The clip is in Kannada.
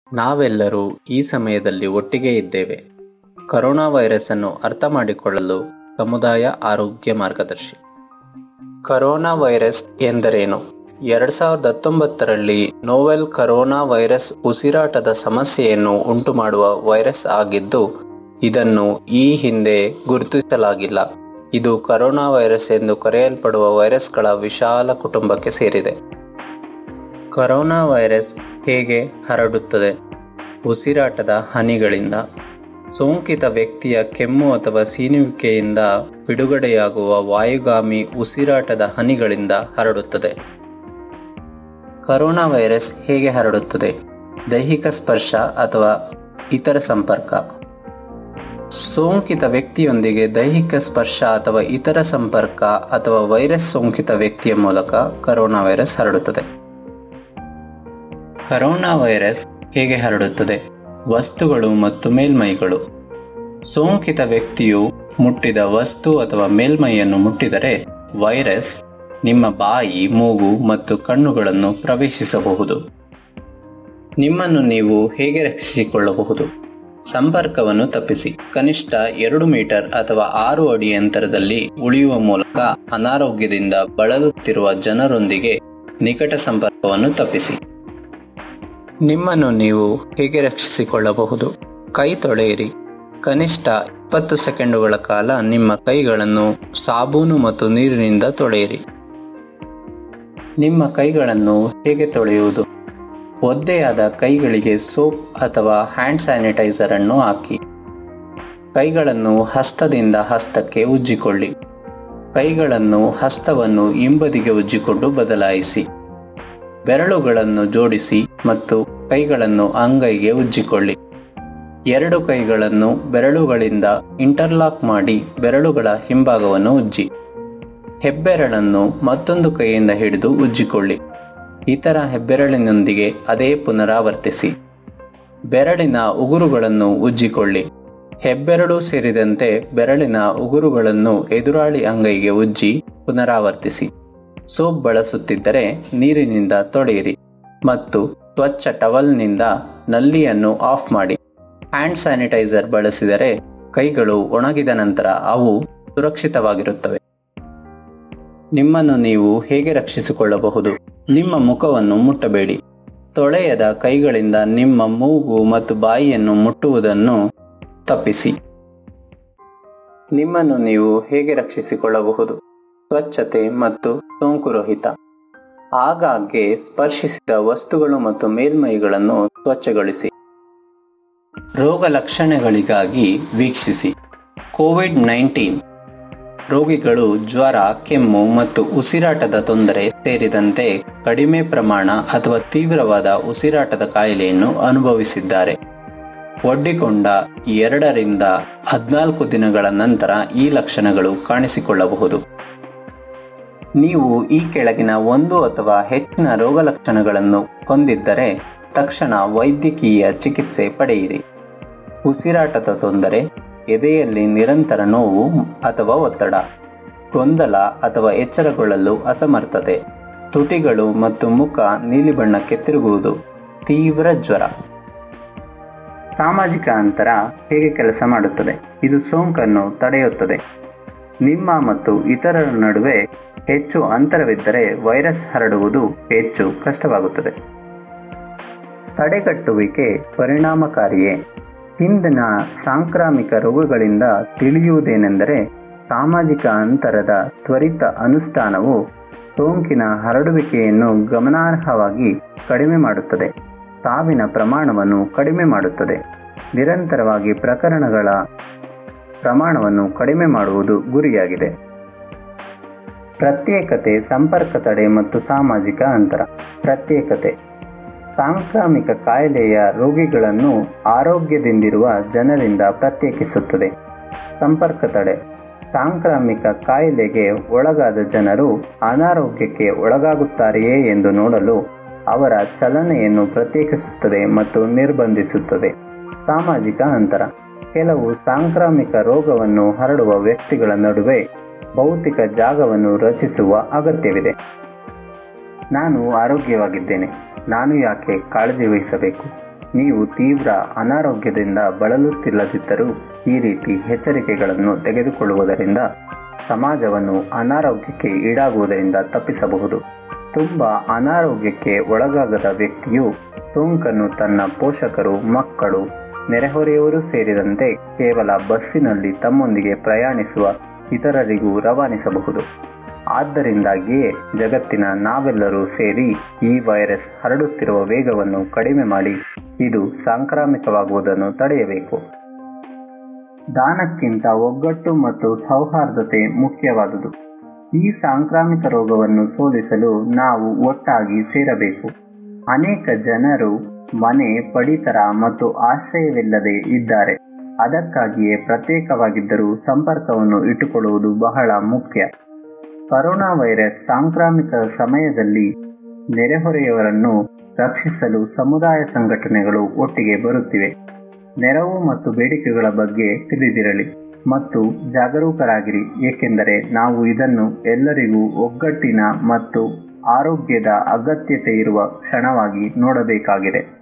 ನಾವೆಲ್ಲರೂ ಈ ಸಮಯದಲ್ಲಿ ಒಟ್ಟಿಗೆ ಇದ್ದೇವೆ ಕರೋನಾ ವೈರಸ್ ಅನ್ನು ಅರ್ಥ ಮಾಡಿಕೊಳ್ಳಲು ಸಮುದಾಯ ಆರೋಗ್ಯ ಮಾರ್ಗದರ್ಶಿ ಕರೋನಾ ವೈರಸ್ ಎಂದರೇನು ಎರಡ್ ಸಾವಿರದ ಹತ್ತೊಂಬತ್ತರಲ್ಲಿ ನೋವೆಲ್ ಕರೋನಾ ವೈರಸ್ ಉಸಿರಾಟದ ಸಮಸ್ಯೆಯನ್ನು ಉಂಟುಮಾಡುವ ವೈರಸ್ ಆಗಿದ್ದು ಇದನ್ನು ಈ ಹಿಂದೆ ಗುರುತಿಸಲಾಗಿಲ್ಲ ಇದು ಕರೋನಾ ವೈರಸ್ ಎಂದು ಕರೆಯಲ್ಪಡುವ ವೈರಸ್ಗಳ ವಿಶಾಲ ಕುಟುಂಬಕ್ಕೆ ಸೇರಿದೆ ಕರೋನಾ ವೈರಸ್ ಹೇಗೆ ಹರಡುತ್ತದೆ ಉಸಿರಾಟದ ಹನಿಗಳಿಂದ ಸೋಂಕಿತ ವ್ಯಕ್ತಿಯ ಕೆಮ್ಮು ಅಥವಾ ಸೀನುವಿಕೆಯಿಂದ ಬಿಡುಗಡೆಯಾಗುವ ವಾಯುಗಾಮಿ ಉಸಿರಾಟದ ಹನಿಗಳಿಂದ ಹರಡುತ್ತದೆ ಕರೋನಾ ವೈರಸ್ ಹೇಗೆ ಹರಡುತ್ತದೆ ದೈಹಿಕ ಸ್ಪರ್ಶ ಅಥವಾ ಇತರ ಸಂಪರ್ಕ ಸೋಂಕಿತ ವ್ಯಕ್ತಿಯೊಂದಿಗೆ ದೈಹಿಕ ಸ್ಪರ್ಶ ಅಥವಾ ಇತರ ಸಂಪರ್ಕ ಅಥವಾ ವೈರಸ್ ಸೋಂಕಿತ ವ್ಯಕ್ತಿಯ ಮೂಲಕ ಕರೋನಾ ವೈರಸ್ ಹರಡುತ್ತದೆ ಕರೋನಾ ವೈರಸ್ ಹೇಗೆ ಹರಡುತ್ತದೆ ವಸ್ತುಗಳು ಮತ್ತು ಮೇಲ್ಮೈಗಳು ಸೋಂಕಿತ ವ್ಯಕ್ತಿಯು ಮುಟ್ಟಿದ ವಸ್ತು ಅಥವಾ ಮೇಲ್ಮೈಯನ್ನು ಮುಟ್ಟಿದರೆ ವೈರಸ್ ನಿಮ್ಮ ಬಾಯಿ ಮೂಗು ಮತ್ತು ಕಣ್ಣುಗಳನ್ನು ಪ್ರವೇಶಿಸಬಹುದು ನಿಮ್ಮನ್ನು ನೀವು ಹೇಗೆ ರಕ್ಷಿಸಿಕೊಳ್ಳಬಹುದು ಸಂಪರ್ಕವನ್ನು ತಪ್ಪಿಸಿ ಕನಿಷ್ಠ ಎರಡು ಮೀಟರ್ ಅಥವಾ ಆರು ಅಡಿ ಅಂತರದಲ್ಲಿ ಉಳಿಯುವ ಮೂಲಕ ಅನಾರೋಗ್ಯದಿಂದ ಬಳಲುತ್ತಿರುವ ಜನರೊಂದಿಗೆ ನಿಕಟ ಸಂಪರ್ಕವನ್ನು ತಪ್ಪಿಸಿ ನಿಮ್ಮನ್ನು ನೀವು ಹೇಗೆ ರಕ್ಷಿಸಿಕೊಳ್ಳಬಹುದು ಕೈ ತೊಳೆಯಿರಿ ಕನಿಷ್ಠ ಇಪ್ಪತ್ತು ಸೆಕೆಂಡುಗಳ ಕಾಲ ನಿಮ್ಮ ಕೈಗಳನ್ನು ಸಾಬೂನು ಮತ್ತು ನೀರಿನಿಂದ ತೊಳೆಯಿರಿ ನಿಮ್ಮ ಕೈಗಳನ್ನು ಹೇಗೆ ತೊಳೆಯುವುದು ಒದ್ದೆಯಾದ ಕೈಗಳಿಗೆ ಸೋಪ್ ಅಥವಾ ಹ್ಯಾಂಡ್ ಸ್ಯಾನಿಟೈಸರ್ ಅನ್ನು ಹಾಕಿ ಕೈಗಳನ್ನು ಹಸ್ತದಿಂದ ಹಸ್ತಕ್ಕೆ ಉಜ್ಜಿಕೊಳ್ಳಿ ಕೈಗಳನ್ನು ಹಸ್ತವನ್ನು ಹಿಂಬದಿಗೆ ಉಜ್ಜಿಕೊಂಡು ಬದಲಾಯಿಸಿ ಬೆರಳುಗಳನ್ನು ಜೋಡಿಸಿ ಮತ್ತು ಕೈಗಳನ್ನು ಅಂಗೈಗೆ ಉಜ್ಜಿಕೊಳ್ಳಿ ಎರಡು ಕೈಗಳನ್ನು ಬೆರಳುಗಳಿಂದ ಇಂಟರ್ಲಾಕ್ ಮಾಡಿ ಬೆರಳುಗಳ ಹಿಂಭಾಗವನ್ನು ಉಜ್ಜಿ ಹೆಬ್ಬೆರಳನ್ನು ಮತ್ತೊಂದು ಕೈಯಿಂದ ಹಿಡಿದು ಉಜ್ಜಿಕೊಳ್ಳಿ ಇತರ ಹೆಬ್ಬೆರಳಿನೊಂದಿಗೆ ಅದೇ ಪುನರಾವರ್ತಿಸಿ ಬೆರಳಿನ ಉಗುರುಗಳನ್ನು ಉಜ್ಜಿಕೊಳ್ಳಿ ಹೆಬ್ಬೆರಳು ಸೇರಿದಂತೆ ಬೆರಳಿನ ಉಗುರುಗಳನ್ನು ಎದುರಾಳಿ ಅಂಗೈಗೆ ಉಜ್ಜಿ ಪುನರಾವರ್ತಿಸಿ ಸೋಪ್ ಬಳಸುತ್ತಿದ್ದರೆ ನೀರಿನಿಂದ ತೊಳೆಯಿರಿ ಮತ್ತು ಸ್ವಚ್ಛ ಟವಲ್ನಿಂದ ನಲ್ಲಿಯನ್ನು ಆಫ್ ಮಾಡಿ ಹ್ಯಾಂಡ್ ಸ್ಯಾನಿಟೈಸರ್ ಬಳಸಿದರೆ ಕೈಗಳು ಒಣಗಿದ ನಂತರ ಅವು ಸುರಕ್ಷಿತವಾಗಿರುತ್ತವೆ ನಿಮ್ಮನ್ನು ನೀವು ಹೇಗೆ ರಕ್ಷಿಸಿಕೊಳ್ಳಬಹುದು ನಿಮ್ಮ ಮುಖವನ್ನು ಮುಟ್ಟಬೇಡಿ ತೊಳೆಯದ ಕೈಗಳಿಂದ ನಿಮ್ಮ ಮೂಗು ಮತ್ತು ಬಾಯಿಯನ್ನು ಮುಟ್ಟುವುದನ್ನು ತಪ್ಪಿಸಿ ನಿಮ್ಮನ್ನು ನೀವು ಹೇಗೆ ರಕ್ಷಿಸಿಕೊಳ್ಳಬಹುದು ಸ್ವಚ್ಛತೆ ಮತ್ತು ಸೋಂಕುರಹಿತ ಆಗಾಗ್ಗೆ ಸ್ಪರ್ಶಿಸಿದ ವಸ್ತುಗಳು ಮತ್ತು ಮೇಲ್ಮೈಗಳನ್ನು ಸ್ವಚ್ಛಗೊಳಿಸಿ ರೋಗ ಲಕ್ಷಣಗಳಿಗಾಗಿ ವೀಕ್ಷಿಸಿ ಕೋವಿಡ್ ನೈನ್ಟೀನ್ ರೋಗಿಗಳು ಜ್ವರ ಕೆಮ್ಮು ಮತ್ತು ಉಸಿರಾಟದ ತೊಂದರೆ ಸೇರಿದಂತೆ ಕಡಿಮೆ ಪ್ರಮಾಣ ಅಥವಾ ತೀವ್ರವಾದ ಉಸಿರಾಟದ ಕಾಯಿಲೆಯನ್ನು ಅನುಭವಿಸಿದ್ದಾರೆ ಒಡ್ಡಿಕೊಂಡ ಎರಡರಿಂದ ಹದಿನಾಲ್ಕು ದಿನಗಳ ನಂತರ ಈ ಲಕ್ಷಣಗಳು ಕಾಣಿಸಿಕೊಳ್ಳಬಹುದು ನೀವು ಈ ಕೆಳಗಿನ ಒಂದು ಅಥವಾ ಹೆಚ್ಚಿನ ರೋಗ ಲಕ್ಷಣಗಳನ್ನು ಹೊಂದಿದ್ದರೆ ತಕ್ಷಣ ವೈದ್ಯಕೀಯ ಚಿಕಿತ್ಸೆ ಪಡೆಯಿರಿ ಉಸಿರಾಟದ ತೊಂದರೆ ಎದೆಯಲ್ಲಿ ನಿರಂತರ ನೋವು ಅಥವಾ ಒತ್ತಡ ಗೊಂದಲ ಅಥವಾ ಎಚ್ಚರಗೊಳ್ಳಲು ಅಸಮರ್ಥತೆ ತುಟಿಗಳು ಮತ್ತು ಮುಖ ನೀಲಿ ಬಣ್ಣಕ್ಕೆ ತಿರುಗುವುದು ತೀವ್ರ ಜ್ವರ ಸಾಮಾಜಿಕ ಅಂತರ ಹೇಗೆ ಕೆಲಸ ಮಾಡುತ್ತದೆ ಇದು ಸೋಂಕನ್ನು ತಡೆಯುತ್ತದೆ ನಿಮ್ಮ ಮತ್ತು ಇತರರ ನಡುವೆ ಹೆಚ್ಚು ಅಂತರವಿದ್ದರೆ ವೈರಸ್ ಹರಡುವುದು ಹೆಚ್ಚು ಕಷ್ಟವಾಗುತ್ತದೆ ತಡೆಗಟ್ಟುವಿಕೆ ಪರಿಣಾಮಕಾರಿಯೇ ಹಿಂದಿನ ಸಾಂಕ್ರಾಮಿಕ ರೋಗಗಳಿಂದ ತಿಳಿಯುವುದೇನೆಂದರೆ ಸಾಮಾಜಿಕ ಅಂತರದ ತ್ವರಿತ ಅನುಷ್ಠಾನವು ಸೋಂಕಿನ ಹರಡುವಿಕೆಯನ್ನು ಗಮನಾರ್ಹವಾಗಿ ಕಡಿಮೆ ಮಾಡುತ್ತದೆ ಸಾವಿನ ಪ್ರಮಾಣವನ್ನು ಕಡಿಮೆ ಮಾಡುತ್ತದೆ ನಿರಂತರವಾಗಿ ಪ್ರಕರಣಗಳ ಪ್ರಮಾಣವನ್ನು ಕಡಿಮೆ ಮಾಡುವುದು ಗುರಿಯಾಗಿದೆ ಪ್ರತ್ಯೇಕತೆ ಸಂಪರ್ಕ ತಡೆ ಮತ್ತು ಸಾಮಾಜಿಕ ಅಂತರ ಪ್ರತ್ಯೇಕತೆ ಸಾಂಕ್ರಾಮಿಕ ಕಾಯಿಲೆಯ ರೋಗಿಗಳನ್ನು ಆರೋಗ್ಯದಿಂದಿರುವ ಜನರಿಂದ ಪ್ರತ್ಯೇಕಿಸುತ್ತದೆ ಸಂಪರ್ಕ ತಡೆ ಸಾಂಕ್ರಾಮಿಕ ಕಾಯಿಲೆಗೆ ಒಳಗಾದ ಜನರು ಅನಾರೋಗ್ಯಕ್ಕೆ ಒಳಗಾಗುತ್ತಾರೆಯೇ ಎಂದು ನೋಡಲು ಅವರ ಚಲನೆಯನ್ನು ಪ್ರತ್ಯೇಕಿಸುತ್ತದೆ ಮತ್ತು ನಿರ್ಬಂಧಿಸುತ್ತದೆ ಸಾಮಾಜಿಕ ಅಂತರ ಕೆಲವು ಸಾಂಕ್ರಾಮಿಕ ರೋಗವನ್ನು ಹರಡುವ ವ್ಯಕ್ತಿಗಳ ನಡುವೆ ಭೌತಿಕ ಜಾಗವನ್ನು ರಚಿಸುವ ಅಗತ್ಯವಿದೆ ನಾನು ಆರೋಗ್ಯವಾಗಿದ್ದೇನೆ ನಾನು ಯಾಕೆ ಕಾಳಜಿ ವಹಿಸಬೇಕು ನೀವು ತೀವ್ರ ಅನಾರೋಗ್ಯದಿಂದ ಬಳಲುತ್ತಿಲ್ಲದಿದ್ದರೂ ಈ ರೀತಿ ಎಚ್ಚರಿಕೆಗಳನ್ನು ತೆಗೆದುಕೊಳ್ಳುವುದರಿಂದ ಸಮಾಜವನ್ನು ಅನಾರೋಗ್ಯಕ್ಕೆ ಈಡಾಗುವುದರಿಂದ ತಪ್ಪಿಸಬಹುದು ತುಂಬ ಅನಾರೋಗ್ಯಕ್ಕೆ ಒಳಗಾಗದ ವ್ಯಕ್ತಿಯು ಸೋಂಕನ್ನು ತನ್ನ ಪೋಷಕರು ಮಕ್ಕಳು ನೆರೆಹೊರೆಯವರು ಸೇರಿದಂತೆ ಕೇವಲ ಬಸ್ಸಿನಲ್ಲಿ ತಮ್ಮೊಂದಿಗೆ ಪ್ರಯಾಣಿಸುವ ಇತರರಿಗೂ ರವಾನಿಸಬಹುದು ಆದ್ದರಿಂದಾಗಿಯೇ ಜಗತ್ತಿನ ನಾವೆಲ್ಲರೂ ಸೇರಿ ಈ ವೈರಸ್ ಹರಡುತ್ತಿರುವ ವೇಗವನ್ನು ಕಡಿಮೆ ಮಾಡಿ ಇದು ಸಾಂಕ್ರಾಮಿಕವಾಗುವುದನ್ನು ತಡೆಯಬೇಕು ದಾನಕ್ಕಿಂತ ಒಗ್ಗಟ್ಟು ಮತ್ತು ಸೌಹಾರ್ದತೆ ಮುಖ್ಯವಾದುದು ಈ ಸಾಂಕ್ರಾಮಿಕ ರೋಗವನ್ನು ಸೋಲಿಸಲು ನಾವು ಒಟ್ಟಾಗಿ ಸೇರಬೇಕು ಅನೇಕ ಜನರು ಮನೆ ಪಡಿತರ ಮತ್ತು ಆಶ್ರಯವಿಲ್ಲದೆ ಇದ್ದಾರೆ ಅದಕ್ಕಾಗಿಯೇ ಪ್ರತ್ಯೇಕವಾಗಿದ್ದರೂ ಸಂಪರ್ಕವನ್ನು ಇಟ್ಟುಕೊಳ್ಳುವುದು ಬಹಳ ಮುಖ್ಯ ಕರೋನಾ ವೈರಸ್ ಸಾಂಕ್ರಾಮಿಕ ಸಮಯದಲ್ಲಿ ನೆರೆಹೊರೆಯವರನ್ನು ರಕ್ಷಿಸಲು ಸಮುದಾಯ ಸಂಘಟನೆಗಳು ಒಟ್ಟಿಗೆ ಬರುತ್ತಿವೆ ನೆರವು ಮತ್ತು ಬೇಡಿಕೆಗಳ ಬಗ್ಗೆ ತಿಳಿದಿರಲಿ ಮತ್ತು ಜಾಗರೂಕರಾಗಿರಿ ಏಕೆಂದರೆ ನಾವು ಇದನ್ನು ಎಲ್ಲರಿಗೂ ಒಗ್ಗಟ್ಟಿನ ಮತ್ತು ಆರೋಗ್ಯದ ಅಗತ್ಯತೆ ಇರುವ ಕ್ಷಣವಾಗಿ ನೋಡಬೇಕಾಗಿದೆ